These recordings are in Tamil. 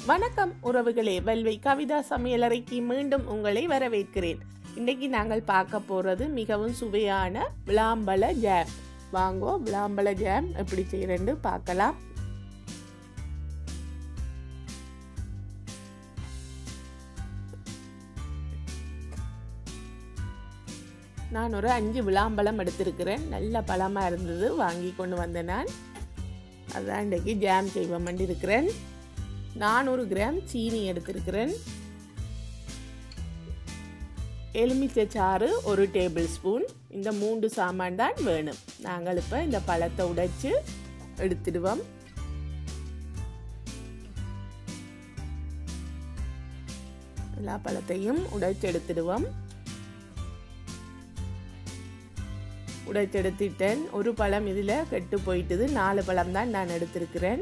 வணக்கம் உறவுகளே வல்வை கவிதா சமையலறைக்கு மீண்டும் உங்களை வரவேற்கிறேன் இன்னைக்கு நாங்கள் பார்க்க போறது மிகவும் சுவையான விளாம்பழ ஜாம் வாங்கோ விளாம்பழ ஜாம் எப்படி செய்யறேன்னு பார்க்கலாம் நான் ஒரு அஞ்சு விளாம்பழம் எடுத்திருக்கிறேன் நல்ல பழமாக இருந்தது வாங்கி கொண்டு வந்தேன் நான் அதான் இன்றைக்கி ஜாம் செய்வோம் இருக்கிறேன் நானூறு கிராம் சீனி எடுத்திருக்கிறேன் எலுமிச்சை சாறு ஒரு டேபிள் ஸ்பூன் இந்த மூன்று சாமான் தான் வேணும் நாங்கள் இப்போ இந்த பழத்தை உடைச்சு எடுத்துடுவோம் எல்லா பழத்தையும் உடைச்சு எடுத்துடுவோம் உடைச்செடுத்துட்டேன் ஒரு பழம் இதில் கெட்டு போயிட்டுது நாலு பழம் தான் நான் எடுத்திருக்கிறேன்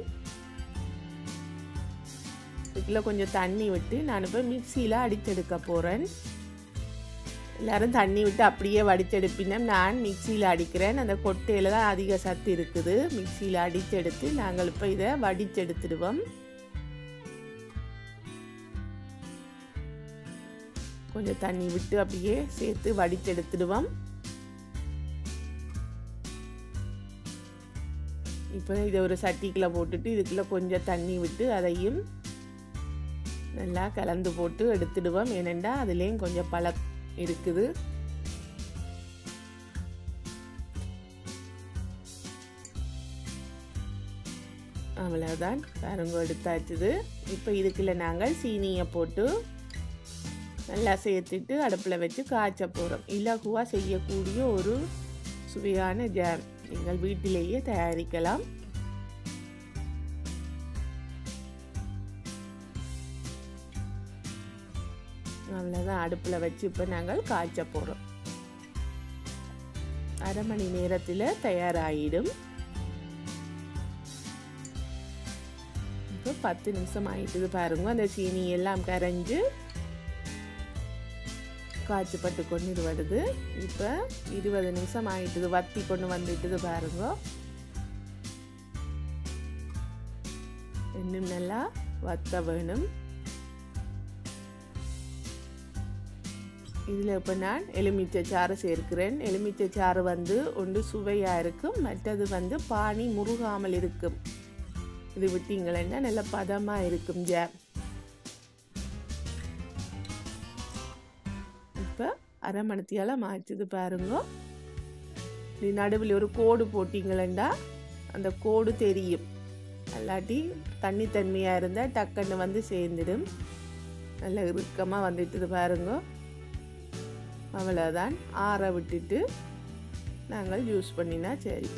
இதுக்குள்ள கொஞ்சம் தண்ணி விட்டு நான் இப்போ மிக்சியில் அடிச்செடுக்க போகிறேன் எல்லாரும் தண்ணி விட்டு அப்படியே வடிச்செடுப்பினா நான் மிக்சியில் அடிக்கிறேன் அந்த கொட்டையில் தான் அதிக சத்து இருக்குது மிக்சியில் அடிச்செடுத்து நாங்கள் இப்போ இதை வடிச்செடுத்துடுவோம் கொஞ்சம் தண்ணி விட்டு அப்படியே சேர்த்து வடிச்செடுத்துடுவோம் இப்போ இதை ஒரு சட்டிக்குள்ளே போட்டுட்டு இதுக்குள்ளே கொஞ்சம் தண்ணி விட்டு அதையும் நல்லா கலந்து போட்டு எடுத்துடுவோம் ஏனெண்டா அதுலேயும் கொஞ்சம் பழ இருக்குது அவ்வளோதான் பாருங்க எடுத்தாச்சுது இப்போ இதுக்குள்ள நாங்கள் சீனியை போட்டு நல்லா சேர்த்துட்டு அடுப்பில் வச்சு காய்ச்ச போகிறோம் இலகுவாக செய்யக்கூடிய ஒரு சுவையான ஜாம் நீங்கள் வீட்டிலேயே தயாரிக்கலாம் அவ்வளோதான் அடுப்பில் வச்சு இப்போ நாங்கள் காய்ச்ச போகிறோம் அரை மணி நேரத்தில் தயாராகிடும் இப்போ பத்து நிமிஷம் ஆயிட்டுது பாருங்க அந்த சீனி எல்லாம் கரைஞ்சு காய்ச்சப்பட்டு கொண்டு வருது இப்போ இருபது நிமிஷம் ஆயிட்டுது வத்தி கொண்டு வந்துட்டுது பாருங்க இன்னும் நல்லா வத்த வேணும் இதில் இப்போ நான் எலுமிச்சை சாறு சேர்க்கிறேன் எலுமிச்சை சாறு வந்து ஒன்று சுவையாக இருக்கும் மற்றது வந்து பானி முருகாமல் இருக்கும் இது விட்டீங்களேன்னா நல்ல பதமாக இருக்கும் ஜாம் இப்போ அரை மணத்தியால் மாய்ச்சது பாருங்க இப்படி நடுவில் ஒரு கோடு போட்டிங்களேண்டா அந்த கோடு தெரியும் அல்லாட்டி தண்ணி தன்மையாக இருந்தால் டக்குன்னு வந்து சேர்ந்துடும் நல்ல இறுக்கமாக வந்துட்டுது பாருங்க அவ்வளோதான் ஆற விட்டுட்டு நாங்கள் யூஸ் பண்ணினா சரி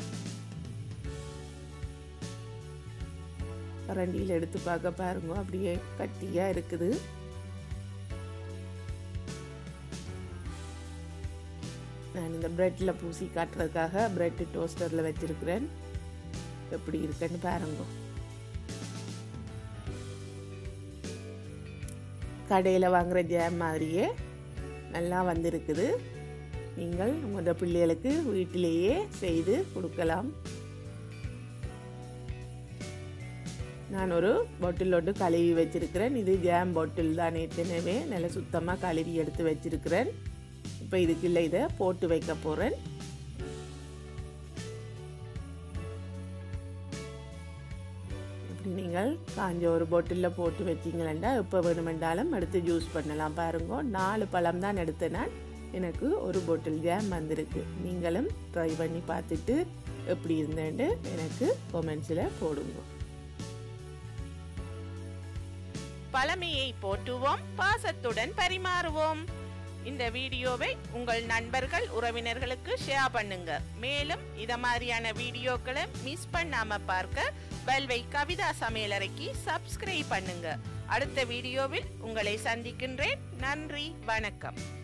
கரண்டியில் எடுத்து பார்க்க பாருங்க அப்படியே கட்டியாக இருக்குது நான் இந்த ப்ரெட்டில் பூசி காட்டுறதுக்காக ப்ரெட்டு டோஸ்டரில் வச்சுருக்கிறேன் எப்படி இருக்குன்னு பாருங்க கடையில் வாங்குகிற ஜாம் மாதிரியே நல்லா வந்திருக்குது நீங்கள் உங்களோட பிள்ளைகளுக்கு வீட்டிலேயே செய்து கொடுக்கலாம் நான் ஒரு பாட்டிலோட்டு கழுவி வச்சிருக்கிறேன் இது ஜாம் பாட்டில் தான் ஏற்கனவே நல்ல சுத்தமாக கழுவி எடுத்து வச்சிருக்கிறேன் இப்போ இதுக்குள்ள இதை போட்டு வைக்க போகிறேன் இப்படி நீங்கள் காஞ்ச ஒரு பாட்டிலில் போட்டு வச்சிங்களா எப்போ வேணுமென்றாலும் எடுத்து ஜூஸ் பண்ணலாம் பாருங்க நாலு பழம் தான் எடுத்தேன் நான் எனக்கு ஒரு பாட்டில் ஜாம் வந்திருக்கு நீங்களும் ட்ரை பண்ணி பார்த்துட்டு எப்படி இருந்தேன்னு எனக்கு கொமெண்ட்ஸில் போடுங்க பழமையை போற்றுவோம் பாசத்துடன் பரிமாறுவோம் இந்த வீடியோவை உங்கள் நண்பர்கள் உறவினர்களுக்கு ஷேர் பண்ணுங்க மேலும் இத மாதிரியான வீடியோக்களை மிஸ் பண்ணாம பார்க்க பல்வை கவிதா சமையலறைக்கு சப்ஸ்கிரைப் பண்ணுங்க அடுத்த வீடியோவில் உங்களை சந்திக்கின்றேன் நன்றி வணக்கம்